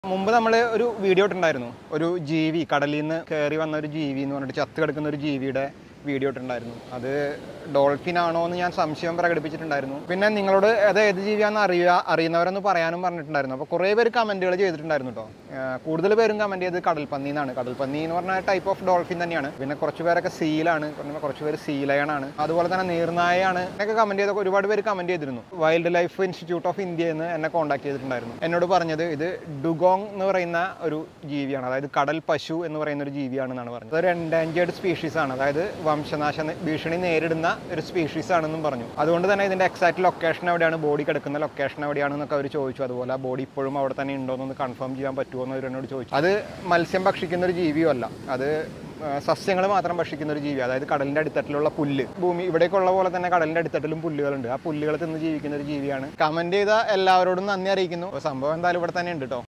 മുമ്പ് നമ്മൾ ഒരു വീഡിയോ ഇട്ടുണ്ടായിരുന്നു ഒരു ജീവി കടലിൽ നിന്ന് കയറി വന്ന ഒരു ജീവി എന്ന് പറഞ്ഞിട്ട് ചത്ത് കിടക്കുന്ന ഒരു ജീവിയുടെ വീഡിയോ ഇട്ടുണ്ടായിരുന്നു അത് ഡോൾഫിൻ ആണോ എന്ന് ഞാൻ സംശയം പ്രകടിപ്പിച്ചിട്ടുണ്ടായിരുന്നു പിന്നെ നിങ്ങളോട് അത് ഏത് ജീവിയാണെന്ന് അറിയുക അറിയുന്നവരെന്ന് പറയാനും പറഞ്ഞിട്ടുണ്ടായിരുന്നു അപ്പോൾ കുറേ പേര് കമൻറ്റുകൾ ചെയ്തിട്ടുണ്ടായിരുന്നു കേട്ടോ കൂടുതൽ പേരും കമൻറ്റ് ചെയ്തത് കടൽപ്പന്നി എന്നാണ് കടൽപ്പന്നി എന്ന് പറഞ്ഞ ടൈപ്പ് ഓഫ് ഡോൾഫിൻ തന്നെയാണ് പിന്നെ കുറച്ച് പേരൊക്കെ സീലാണ് പിന്നെ കുറച്ച് പേര് സീലയണാണ് അതുപോലെ തന്നെ നീർനായയാണ് എന്നൊക്കെ കമൻറ്റ് ചെയ്തൊക്കെ ഒരുപാട് പേര് കമൻറ്റ് ചെയ്തിരുന്നു wild life institute of India എന്ന് എന്നെ കോൺടാക്ട് ചെയ്തിട്ടുണ്ടായിരുന്നു എന്നോട് പറഞ്ഞത് ഇത് ഡുഗോങ് എന്ന് പറയുന്ന ഒരു ജീവിയാണ് അതായത് കടൽ പശു എന്ന് പറയുന്ന ഒരു ജീവിയാണെന്നാണ് പറഞ്ഞത് അതൊരു എൻഡാഞ്ചേർഡ് സ്പീഷീസ് ആണ് അതായത് വംശനാശ ഭീഷണി നേരിടുന്ന ഒരു സ്പീഷീസ് ആണെന്നും പറഞ്ഞു അതുകൊണ്ട് തന്നെ ഇതിന്റെ എക്സാക്ട് ലൊക്കേഷൻ എവിടെയാണ് ബോഡി കിടക്കുന്ന ലൊക്കേഷൻ എവിടെയാണെന്നൊക്കെ അവർ ചോദിച്ചു അതുപോലെ ആ ബോഡി ഇപ്പോഴും അവിടെ തന്നെ ഉണ്ടോ എന്നൊന്ന് കൺഫേം ചെയ്യാൻ പറ്റുമോ എന്ന് അവർ എന്നോട് ചോദിച്ചു അത് മത്സ്യം ഭക്ഷിക്കുന്ന ഒരു ജീവിയും അല്ല അത് സസ്യങ്ങൾ മാത്രം ഭക്ഷിക്കുന്ന ഒരു ജീവി അതായത് കടലിന്റെ അടിത്തട്ടിലുള്ള പുല്ല് ഭൂമി ഇവിടേക്കുള്ള പോലെ തന്നെ കടലിന്റെ അടിത്തട്ടിലും പുല്ലുകളുണ്ട് ആ പുല്ലുകൾ തിന്ന് ജീവിക്കുന്ന ഒരു ജീവിയാണ് കമന്റ് ചെയ്ത എല്ലാവരോടും നന്ദി അറിയിക്കുന്നു അപ്പോൾ സംഭവം എന്തായാലും ഇവിടെ തന്നെ ഉണ്ട് കേട്ടോ